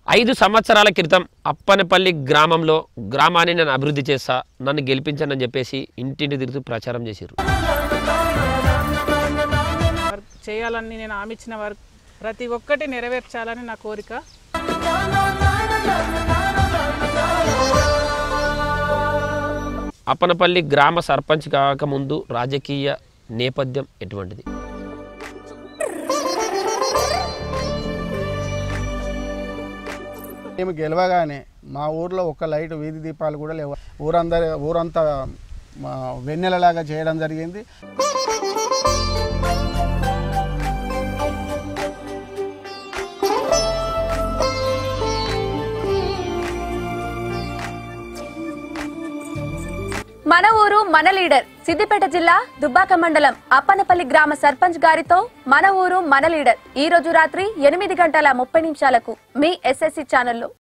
ఐదు సంవత్సరాల క్రితం అప్పనపల్లి గ్రామంలో గ్రామాన్ని నేను అభివృద్ధి చేస్తా నన్ను గెలిపించండి చెప్పేసి ఇంటింటి తిరుగుతూ ప్రచారం చేశారు వర్క్ చేయాలని నేను హామీ ఇచ్చిన వర్క్ ప్రతి ఒక్కటి నెరవేర్చాలని నా కోరిక అప్పనపల్లి గ్రామ సర్పంచ్ కాకముందు రాజకీయ నేపథ్యం ఎటువంటిది మేము గెలవగానే మా ఊర్లో ఒక్క లైట్ వీధి దీపాలు కూడా లేవు ఊరందరి ఊరంతా మా వెన్నెలలాగా చేయడం జరిగింది మన ఊరు మన లీడర్ సిద్దిపేట జిల్లా దుబ్బాక మండలం అప్పనపల్లి గ్రామ సర్పంచ్ గారితో మన ఊరు మన లీడర్ ఈ రోజు రాత్రి ఎనిమిది గంటల ముప్పై నిమిషాలకు మీ ఎస్ఎస్సి ఛానల్లో